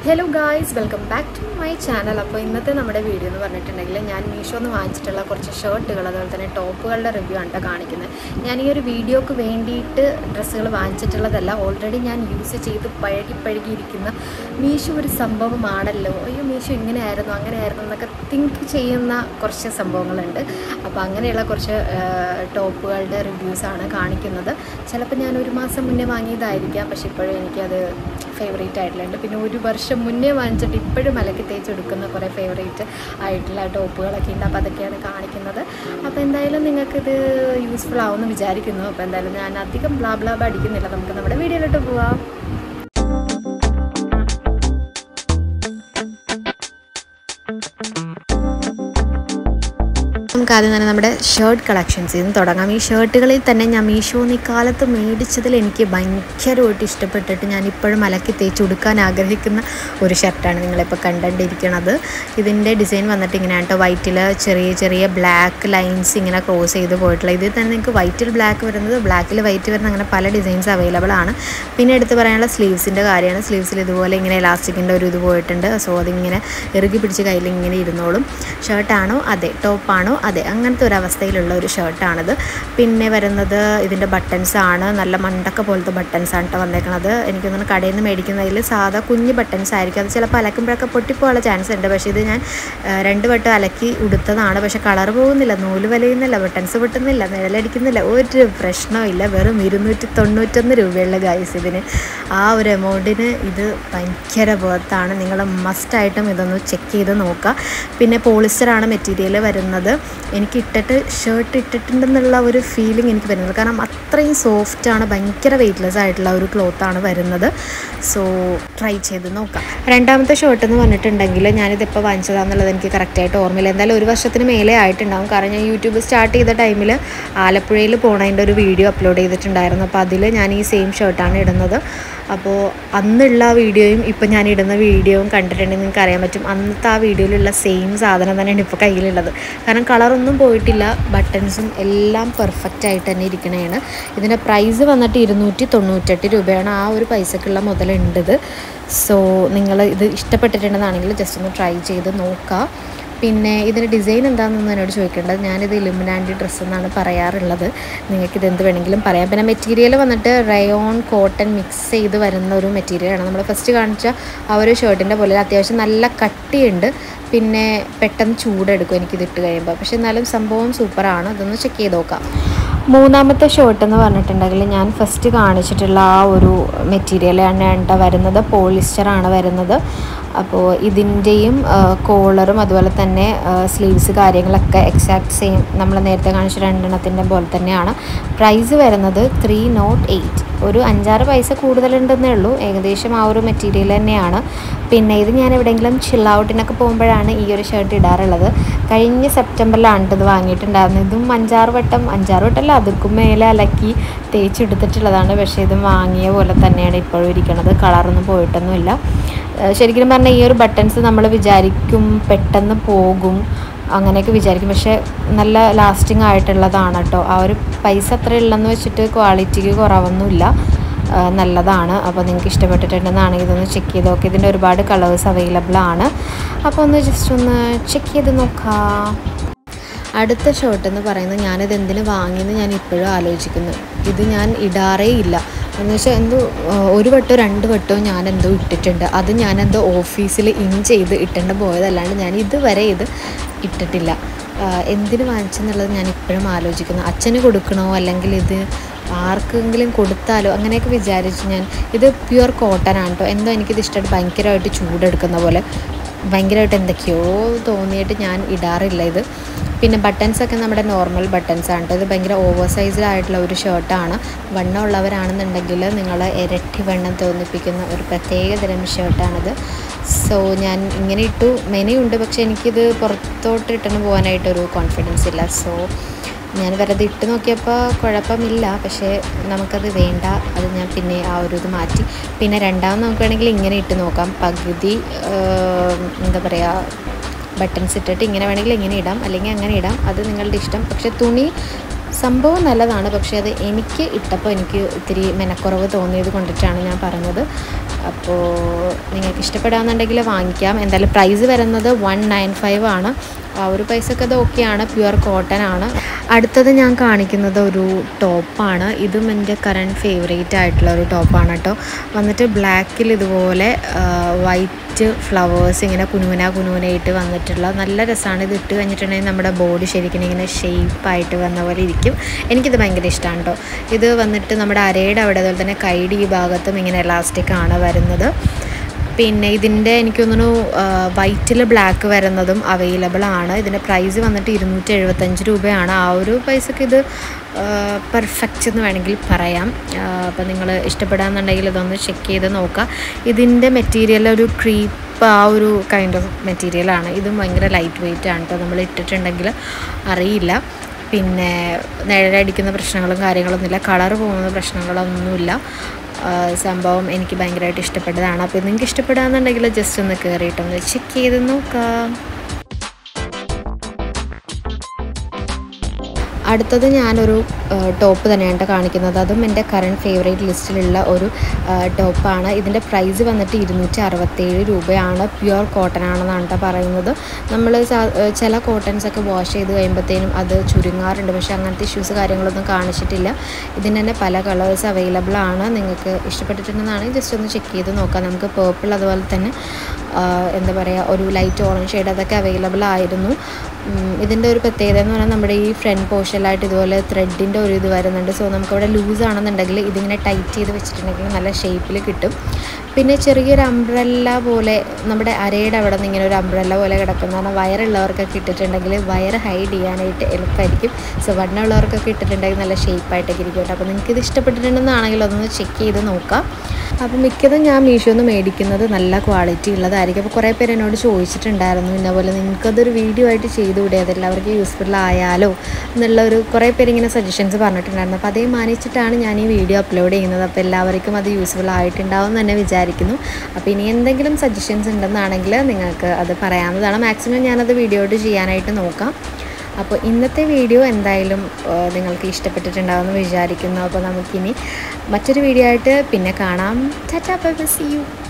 hello guys welcome back to my channel അപ്പോൾ ഇന്നത്തെ നമ്മുടെ വീഡിയോ എന്ന് പറഞ്ഞിട്ടുണ്ടെങ്കിൽ ഞാൻ മീഷോ എന്ന് വാങ്ങിച്ചിട്ടുള്ള കുറച്ച് ഷർട്ടുകൾ അതുപോലെ തന്നെ ടോപ്പുകളുടെ റിവ്യൂ ആണ് ട്ടോ കാണിക്കുന്നത് ഞാൻ ഈ ഒരു വീഡിയോക്ക് വേണ്ടിയിട്ട് ഡ്രസ്സുകൾ വാങ്ങിച്ചിട്ടുള്ളതല്ല ഓൾറെഡി ഞാൻ യൂസ് ചെയ്ത് പഴകി പഴകിയിരിക്കുന്ന മീഷോ ഒരു സംഭവമാണല്ലോ അയ്യോ മീഷോ ഇങ്ങനെയായിരുന്നു അങ്ങനെയായിരുന്നു എന്നൊക്കെ തിങ്ക് ചെയ്യുന്ന കുറച്ച് സംഭവങ്ങളുണ്ട് അപ്പോൾ അങ്ങനെയുള്ള കുറച്ച് ടോപ്പുകളുടെ റിവ്യൂസാണ് കാണിക്കുന്നത് ചിലപ്പോൾ ഞാൻ ഒരു മാസം മുന്നേ വാങ്ങിയതായിരിക്കാം പക്ഷേ ഇപ്പോഴും എനിക്കത് ഫേവറേറ്റ് ആയിട്ടുള്ളത് പിന്നെ ഒരു വർഷം മുന്നേ വാങ്ങിച്ചിട്ട് ഇപ്പോഴും മലക്ക് തേച്ചെടുക്കുന്ന കുറേ ഫേവറേറ്റ് ആയിട്ടുള്ള ടോപ്പുകളൊക്കെ ഉണ്ട് അപ്പോൾ അതൊക്കെയാണ് കാണിക്കുന്നത് അപ്പോൾ എന്തായാലും നിങ്ങൾക്കിത് യൂസ്ഫുൾ ആവുമെന്ന് വിചാരിക്കുന്നു അപ്പോൾ എന്തായാലും ഞാൻ അധികം ബ്ലാ ബ്ലാബ് അടിക്കുന്നില്ല നമുക്ക് നമ്മുടെ വീഡിയോയിലോട്ട് പോവാം നമുക്ക് ആദ്യം തന്നെ നമ്മുടെ ഷർട്ട് കളക്ഷൻസിൽ നിന്ന് തുടങ്ങാം ഈ ഷർട്ടുകളിൽ തന്നെ ഞാൻ മീഷോന്ന് ഈ കാലത്ത് മേടിച്ചതിൽ എനിക്ക് ഭയങ്കരമായിട്ട് ഇഷ്ടപ്പെട്ടിട്ട് ഞാൻ ഇപ്പോഴും അലക്കി തേച്ച് ഉടുക്കാൻ ആഗ്രഹിക്കുന്ന ഒരു ഷർട്ടാണ് നിങ്ങളിപ്പോൾ കണ്ടുകൊണ്ടിരിക്കുന്നത് ഇതിൻ്റെ ഡിസൈൻ വന്നിട്ട് ഇങ്ങനെയാണ് കേട്ടോ വൈറ്റിൽ ചെറിയ ചെറിയ ബ്ലാക്ക് ലൈൻസ് ഇങ്ങനെ ക്രോസ് ചെയ്ത് പോയിട്ടുള്ള ഇതിൽ തന്നെ നിങ്ങൾക്ക് വൈറ്റിൽ ബ്ലാക്ക് വരുന്നത് ബ്ലാക്കിൽ വൈറ്റ് വരുന്ന അങ്ങനെ പല ഡിസൈൻസ് അവൈലബിൾ ആണ് പിന്നെ എടുത്ത് പറയാനുള്ള സ്ലീവ്സിൻ്റെ കാര്യമാണ് സ്ലീവ്സിൽ ഇതുപോലെ ഇങ്ങനെ ഇലാസ്റ്റിക്കിൻ്റെ ഒരു ഇത് പോയിട്ടുണ്ട് സോ അതിങ്ങനെ ഇറുകി പിടിച്ച് കയ്യിൽ ഇങ്ങനെ ഇരുന്നോളും ഷർട്ടാണോ അതെ ടോപ്പാണോ അതെ അങ്ങനത്തെ ഒരു അവസ്ഥയിലുള്ള ഒരു ഷർട്ടാണിത് പിന്നെ വരുന്നത് ഇതിൻ്റെ ബട്ടൺസ് ആണ് നല്ല മണ്ടക്ക പോലത്തെ ബട്ടൺസ് ആണ് കേട്ടോ വന്നേക്കണത് എനിക്ക് തോന്നുന്നു കടയിൽ നിന്ന് മേടിക്കുന്നതിൽ സാധാ കുഞ്ഞ് ബട്ടൺസ് ആയിരിക്കും അത് ചിലപ്പോൾ അലക്കുമ്പോഴൊക്കെ പൊട്ടിപ്പോകാനുള്ള ചാൻസ് ഉണ്ട് പക്ഷേ ഇത് ഞാൻ ആ, രണ്ട് വട്ടം അലക്കി ഉടുത്തതാണ് പക്ഷേ കളർ പോകുന്നില്ല നൂല് വലയുന്നില്ല ബട്ടൺസ് പൊട്ടുന്നില്ല നിഴലടിക്കുന്നില്ല ഒരു പ്രശ്നമില്ല വെറും ഇരുന്നൂറ്റി തൊണ്ണൂറ്റൊന്ന് രൂപയുള്ള ഗൈസ് ഇതിന് ആ ഒരു എമൗണ്ടിന് ഇത് ഭയങ്കര ബർത്താണ് നിങ്ങൾ മസ്റ്റായിട്ടും ഇതൊന്ന് ചെക്ക് ചെയ്ത് നോക്കുക പിന്നെ പോളിസ്റ്ററാണ് മെറ്റീരിയൽ വരുന്നത് എനിക്ക് ഇട്ടിട്ട് ഷർട്ട് ഇട്ടിട്ടുണ്ടെന്നുള്ള ഒരു ഫീലിംഗ് എനിക്ക് വരുന്നത് കാരണം അത്രയും സോഫ്റ്റാണ് ഭയങ്കര വെയ്റ്റ്ലെസ് ആയിട്ടുള്ള ഒരു ക്ലോത്താണ് വരുന്നത് സോ ട്രൈ ചെയ്ത് നോക്കാം രണ്ടാമത്തെ ഷർട്ട് എന്ന് പറഞ്ഞിട്ടുണ്ടെങ്കിൽ ഞാനിതിപ്പോൾ വാങ്ങിച്ചതാണെന്നുള്ളത് എനിക്ക് കറക്റ്റായിട്ട് ഓർമ്മയില്ല എന്തായാലും ഒരു വർഷത്തിന് മേലെ ആയിട്ടുണ്ടാവും കാരണം ഞാൻ യൂട്യൂബ് സ്റ്റാർട്ട് ചെയ്ത ടൈമിൽ ആലപ്പുഴയിൽ പോണതിൻ്റെ ഒരു വീഡിയോ അപ്ലോഡ് ചെയ്തിട്ടുണ്ടായിരുന്നു അപ്പോൾ അതിൽ ഞാൻ ഈ സെയിം ഷർട്ടാണ് ഇടുന്നത് അപ്പോൾ അന്നുള്ള ആ വീഡിയോയും ഇപ്പോൾ ഞാൻ ഇടുന്ന വീഡിയോയും കണ്ടിട്ടുണ്ടെങ്കിൽ നിങ്ങൾക്ക് അറിയാൻ പറ്റും അന്നത്തെ ആ വീഡിയോയിലുള്ള സെയിം സാധനം തന്നെയാണ് ഇപ്പോൾ കയ്യിലുള്ളത് കാരണം കളറൊന്നും പോയിട്ടില്ല ബട്ടൺസും എല്ലാം പെർഫെക്റ്റ് ആയിട്ട് തന്നെ ഇരിക്കണതാണ് ഇതിൻ്റെ പ്രൈസ് വന്നിട്ട് ഇരുന്നൂറ്റി തൊണ്ണൂറ്റെട്ട് രൂപയാണ് ആ ഒരു പൈസക്കുള്ള മുതലുണ്ടത് സോ നിങ്ങൾ ഇത് ഇഷ്ടപ്പെട്ടിട്ടുണ്ടെന്നാണെങ്കിൽ ജസ്റ്റ് ഒന്ന് ട്രൈ ചെയ്ത് നോക്കുക പിന്നെ ഇതിൻ്റെ ഡിസൈൻ എന്താണെന്നൊന്നും എന്നോട് ചോദിക്കേണ്ടത് ഞാനിത് ഇലുമിനാൻറ്റി ഡ്രസ്സ് എന്നാണ് പറയാറുള്ളത് നിങ്ങൾക്കിത് എന്ത് വേണമെങ്കിലും പറയാം പിന്നെ മെറ്റീരിയൽ വന്നിട്ട് റയോൺ കോട്ടൺ മിക്സ് ചെയ്ത് വരുന്ന ഒരു മെറ്റീരിയലാണ് നമ്മൾ ഫസ്റ്റ് കാണിച്ച ആ ഒരു ഷർട്ടിൻ്റെ പോലെ അത്യാവശ്യം നല്ല കട്ടിയുണ്ട് പിന്നെ പെട്ടെന്ന് ചൂടെടുക്കും എനിക്കിത് ഇട്ട് കഴിയുമ്പോൾ പക്ഷെ എന്നാലും സംഭവം സൂപ്പറാണ് അതൊന്ന് ചെക്ക് ചെയ്ത് നോക്കാം മൂന്നാമത്തെ ഷർട്ട് എന്ന് പറഞ്ഞിട്ടുണ്ടെങ്കിൽ ഞാൻ ഫസ്റ്റ് കാണിച്ചിട്ടുള്ള ആ ഒരു മെറ്റീരിയലാണ് കേട്ടോ വരുന്നത് പോളിസ്റ്ററാണ് വരുന്നത് അപ്പോൾ ഇതിൻ്റെയും കോളറും അതുപോലെ തന്നെ സ്ലീവ്സ് കാര്യങ്ങളൊക്കെ എക്സാക്ട് സെയിം നമ്മൾ നേരത്തെ കാണിച്ച രണ്ടെണ്ണത്തിൻ്റെ പോലെ തന്നെയാണ് പ്രൈസ് വരുന്നത് ത്രീ നോട്ട് എയ്റ്റ് ഒരു അഞ്ചാറ് പൈസ കൂടുതലുണ്ടെന്നേ ഉള്ളൂ ഏകദേശം ആ ഒരു മെറ്റീരിയൽ തന്നെയാണ് പിന്നെ ഇത് ഞാൻ എവിടെയെങ്കിലും ചിൽ ഔട്ടിനൊക്കെ പോകുമ്പോഴാണ് ഈ ഒരു ഷർട്ട് ഇടാറുള്ളത് കഴിഞ്ഞ സെപ്റ്റംബറിലാണ് ഇത് വാങ്ങിയിട്ടുണ്ടായിരുന്നത് ഇതും അഞ്ചാറ് വട്ടം അഞ്ചാറ് വട്ടമല്ല അതുക്കും മേലെ അലക്കി തേച്ചെടുത്തിട്ടുള്ളതാണ് പക്ഷേ ഇതും വാങ്ങിയ പോലെ തന്നെയാണ് ഇപ്പോഴും ഇരിക്കുന്നത് കളറൊന്നും പോയിട്ടൊന്നുമില്ല ഏഹ് ശരിക്കും പറഞ്ഞാൽ ഈ ഒരു ബട്ടൺസ് നമ്മൾ വിചാരിക്കും പെട്ടെന്ന് പോകും അങ്ങനെയൊക്കെ വിചാരിക്കും പക്ഷേ നല്ല ലാസ്റ്റിംഗ് ആയിട്ടുള്ളതാണ് കേട്ടോ ആ ഒരു പൈസ അത്ര ഉള്ളതെന്ന് വെച്ചിട്ട് ക്വാളിറ്റിക്ക് കുറവൊന്നുമില്ല ആ, നല്ലതാണ് അപ്പോൾ നിങ്ങൾക്ക് ഇഷ്ടപ്പെട്ടിട്ടുണ്ടെന്നാണെങ്കിൽ ഇതൊന്ന് ചെക്ക് ചെയ്ത് നോക്കി ഇതിൻ്റെ ഒരുപാട് കളേഴ്സ് അവൈലബിൾ ആണ് അപ്പോൾ ഒന്ന് ജസ്റ്റ് ഒന്ന് ചെക്ക് ചെയ്ത് നോക്കാം അടുത്ത ഷർട്ട് എന്ന് പറയുന്നത് ഞാനിത് എന്തിനു വാങ്ങിയെന്ന് ഞാൻ ഇപ്പോഴും ആലോചിക്കുന്നു ഇത് ഞാൻ ഇടാറേ ഇല്ല എന്ന് വെച്ചാൽ എന്തോ ആ, ഒരു വട്ടോ രണ്ട് വട്ടോ ഞാൻ എന്തോ ഇട്ടിട്ടുണ്ട് അത് ഞാൻ എന്തോ ഓഫീസിൽ ഇൻ ചെയ്ത് ഇട്ടേണ്ട പോയതല്ലാണ്ട് ഞാൻ ഇതുവരെ ഇത് ഇട്ടിട്ടില്ല ആ, എന്തിന് വാങ്ങിച്ചെന്നുള്ളത് ഞാൻ ഇപ്പോഴും ആലോചിക്കുന്നു അച്ഛന് കൊടുക്കണോ അല്ലെങ്കിൽ ഇത് ആർക്കെങ്കിലും കൊടുത്താലോ അങ്ങനെയൊക്കെ വിചാരിച്ചു ഞാൻ ഇത് പ്യുവർ കോട്ടൺ ആണ് കേട്ടോ എന്തോ എനിക്കിത് ഇഷ്ടമായിട്ട് ഭയങ്കരമായിട്ട് ചൂടെടുക്കുന്ന പോലെ ഭയങ്കരമായിട്ട് എന്തൊക്കെയോ തോന്നിയിട്ട് ഞാൻ ഇടാറില്ല ഇത് പിന്നെ ബട്ടൺസൊക്കെ നമ്മുടെ നോർമൽ ബട്ടൺസ് ആണ് കേട്ടോ ഇത് ഭയങ്കര ഓവർ സൈസിലായിട്ടുള്ള ഒരു ഷർട്ടാണ് വണ്ണം ഉള്ളവരാണെന്നുണ്ടെങ്കിൽ നിങ്ങൾ ഇരട്ടി വണ്ണം തോന്നിപ്പിക്കുന്ന ഒരു പ്രത്യേക തരം ഷർട്ടാണിത് സോ ഞാൻ ഇങ്ങനെ ഇട്ടു മെനയുണ്ട് പക്ഷേ എനിക്കിത് പുറത്തോട്ട് ഇട്ടിന് പോകാനായിട്ടൊരു കോൺഫിഡൻസ് ഇല്ല സോ ഞാൻ വെറുതെ ഇട്ട് നോക്കിയപ്പോൾ കുഴപ്പമില്ല പക്ഷേ നമുക്കത് വേണ്ട അത് ഞാൻ പിന്നെ ആ ഒരു ഇത് മാറ്റി പിന്നെ രണ്ടാമത് നോക്കുകയാണെങ്കിൽ ഇങ്ങനെ ഇട്ട് നോക്കാം പകുതി ആഹ്, എന്താ പറയുക ബട്ടൺസ് ഇട്ടിട്ട് ഇങ്ങനെ വേണമെങ്കിൽ ഇങ്ങനെ ഇടാം അല്ലെങ്കിൽ അങ്ങനെ ഇടാം അത് നിങ്ങളുടെ ഇഷ്ടം പക്ഷേ തുണി സംഭവം നല്ലതാണ് പക്ഷേ അത് എനിക്ക് ഇട്ടപ്പോൾ എനിക്ക് ഇത്തിരി മെനക്കുറവ് തോന്നിയത് കൊണ്ടിട്ടാണ് ഞാൻ പറഞ്ഞത് അപ്പോൾ നിങ്ങൾക്ക് ഇഷ്ടപ്പെടാമെന്നുണ്ടെങ്കിൽ വാങ്ങിക്കാം എന്തായാലും പ്രൈസ് വരുന്നത് വൺ നയൻ ഫൈവ് ആണ് ആ ഒരു പൈസക്ക് അത് ഓക്കെയാണ് പ്യുവർ കോട്ടൺ ആണ് അടുത്തത് ഞാൻ കാണിക്കുന്നത് ഒരു ടോപ്പാണ് ഇതും എൻ്റെ കറണ്ട് ഫേവറേറ്റ് ആയിട്ടുള്ള ഒരു ടോപ്പാണ് കേട്ടോ വന്നിട്ട് ബ്ലാക്കിൽ ഇതുപോലെ വൈറ്റ് ഫ്ലവേഴ്സ് ഇങ്ങനെ കുനുകുന കുനുകുനയിട്ട് വന്നിട്ടുള്ള നല്ല രസമാണ് ഇത് ഇട്ട് കഴിഞ്ഞിട്ടുണ്ടെങ്കിൽ നമ്മുടെ ബോഡി ശരിക്കും ഇങ്ങനെ ഷേപ്പായിട്ട് വന്ന പോലെ ഇരിക്കും എനിക്കിത് ഭയങ്കര ഇഷ്ടമാണ് കേട്ടോ ഇത് വന്നിട്ട് നമ്മുടെ അരയുടെ അവിടെ അതുപോലെ തന്നെ കൈയുടെ ഈ ഭാഗത്തും ഇങ്ങനെ എലാസ്റ്റിക് ആണ് വരുന്നത് പിന്നെ ഇതിൻ്റെ എനിക്ക് തോന്നുന്നു വൈറ്റിൽ ബ്ലാക്ക് വരുന്നതും അവൈലബിൾ ആണ് ഇതിൻ്റെ പ്രൈസ് വന്നിട്ട് ഇരുന്നൂറ്റി എഴുപത്തഞ്ച് രൂപയാണ് ആ ഒരു പൈസക്ക് ഇത് പെർഫെക്റ്റ് എന്ന് വേണമെങ്കിൽ പറയാം അപ്പോൾ നിങ്ങൾ ഇഷ്ടപ്പെടാമെന്നുണ്ടെങ്കിൽ ഇതൊന്ന് ചെക്ക് ചെയ്ത് നോക്കുക ഇതിൻ്റെ മെറ്റീരിയൽ ഒരു ക്രീപ്പ് ആ ഒരു കൈൻഡ് ഓഫ് മെറ്റീരിയലാണ് ഇതും ഭയങ്കര ലൈറ്റ് വെയിറ്റ് ആണ് കേട്ടോ നമ്മൾ ഇട്ടിട്ടുണ്ടെങ്കിൽ അറിയില്ല പിന്നെ നിഴലടിക്കുന്ന പ്രശ്നങ്ങളും കാര്യങ്ങളൊന്നുമില്ല കളർ പോകുന്ന പ്രശ്നങ്ങളൊന്നുമില്ല സംഭവം എനിക്ക് ഭയങ്കരമായിട്ട് ഇഷ്ടപ്പെട്ടതാണ് അപ്പോൾ നിങ്ങൾക്ക് ഇഷ്ടപ്പെടാമെന്നുണ്ടെങ്കിൽ ജസ്റ്റ് ഒന്ന് കയറിയിട്ടൊന്ന് ചെക്ക് ചെയ്ത് നോക്കാം അടുത്തത് ഞാനൊരു ടോപ്പ് തന്നെയാണ് കാണിക്കുന്നത് അതും എൻ്റെ കറണ്ട് ഫേവറേറ്റ് ലിസ്റ്റിലുള്ള ഒരു ടോപ്പാണ് ഇതിൻ്റെ പ്രൈസ് വന്നിട്ട് ഇരുന്നൂറ്റി അറുപത്തേഴ് രൂപയാണ് പ്യുവർ കോട്ടൺ ആണെന്നാണ് കേട്ടോ പറയുന്നത് നമ്മൾ ചില കോട്ടൺസ് ഒക്കെ വാഷ് ചെയ്ത് കഴിയുമ്പോഴത്തേനും അത് ചുരുങ്ങാറുണ്ട് പക്ഷേ അങ്ങനത്തെ ഇഷ്യൂസ് കാര്യങ്ങളൊന്നും കാണിച്ചിട്ടില്ല ഇതിന് തന്നെ പല കളേഴ്സ് അവൈലബിൾ ആണ് നിങ്ങൾക്ക് ഇഷ്ടപ്പെട്ടിട്ടുണ്ടെന്നാണെങ്കിൽ ജസ്റ്റ് ഒന്ന് ചെക്ക് ചെയ്ത് നോക്കാം നമുക്ക് പേർപ്പിൾ അതുപോലെ തന്നെ എന്താ പറയുക ഒരു ലൈറ്റ് ഓറഞ്ച് ഷെയ്ഡ് അതൊക്കെ അവൈലബിൾ ആയിരുന്നു ഇതിൻ്റെ ഒരു പ്രത്യേകത എന്ന് പറഞ്ഞാൽ നമ്മുടെ ഈ ഫ്രണ്ട് പോർഷനിലായിട്ട് ഇതുപോലെ ത്രെഡിൻ്റെ ഒരു ഇത് വരുന്നുണ്ട് സോ നമുക്കവിടെ ലൂസ് ആണെന്നുണ്ടെങ്കിൽ ഇതിങ്ങനെ ടൈറ്റ് ചെയ്ത് വെച്ചിട്ടുണ്ടെങ്കിൽ നല്ല ഷേപ്പിൽ കിട്ടും പിന്നെ ചെറിയൊരു അംബ്രല്ല പോലെ നമ്മുടെ അരയുടെ അവിടെ നിന്ന് ഇങ്ങനെ ഒരു അംബ്രല്ല പോലെ കിടക്കുന്ന പറഞ്ഞാൽ വയറുള്ളവർക്കൊക്കെ ഇട്ടിട്ടുണ്ടെങ്കിൽ വയർ ഹൈഡ് ചെയ്യാനായിട്ട് എളുപ്പമായിരിക്കും സോ വണ്ണമുള്ളവർക്കൊക്കെ ഇട്ടിട്ടുണ്ടെങ്കിൽ നല്ല ഷേപ്പായിട്ടൊക്കെ ഇരിക്കും കേട്ടോ അപ്പോൾ നിങ്ങൾക്ക് ഇത് ഇഷ്ടപ്പെട്ടിട്ടുണ്ടെന്നാണെങ്കിൽ അതൊന്ന് ചെക്ക് ചെയ്ത് നോക്കാം അപ്പോൾ മിക്കതും ഞാൻ മീഷോന്ന് മേടിക്കുന്നത് നല്ല ക്വാളിറ്റി ഉള്ളതായിരിക്കും അപ്പോൾ കുറേ പേര് എന്നോട് ചോദിച്ചിട്ടുണ്ടായിരുന്നു ഇന്നപോലെ നിങ്ങൾക്കതൊരു വീഡിയോ ആയിട്ട് ചെയ്തുകൂടെ അതെല്ലാവർക്കും യൂസ്ഫുൾ ആയാലോ എന്നുള്ള ഒരു കുറേ പേര് ഇങ്ങനെ സജഷൻസ് പറഞ്ഞിട്ടുണ്ടായിരുന്നു അപ്പോൾ അതേ മാനിച്ചിട്ടാണ് ഞാൻ ഈ വീഡിയോ അപ്ലോഡ് ചെയ്യുന്നത് അപ്പോൾ എല്ലാവർക്കും അത് യൂസ്ഫുൾ ആയിട്ടുണ്ടാവും എന്ന് തന്നെ വിചാരിക്കുന്നു അപ്പോൾ ഇനി എന്തെങ്കിലും സജഷൻസ് ഉണ്ടെന്നാണെങ്കിൽ നിങ്ങൾക്ക് അത് പറയാവുന്നതാണ് മാക്സിമം ഞാനത് വീഡിയോ ആയിട്ട് ചെയ്യാനായിട്ട് നോക്കാം അപ്പോൾ ഇന്നത്തെ വീഡിയോ എന്തായാലും നിങ്ങൾക്ക് ഇഷ്ടപ്പെട്ടിട്ടുണ്ടാവുമെന്ന് വിചാരിക്കുന്നു അപ്പോൾ നമുക്കിനി മറ്റൊരു വീഡിയോ ആയിട്ട് പിന്നെ കാണാം ടാറ്റാ ബൈ സി യു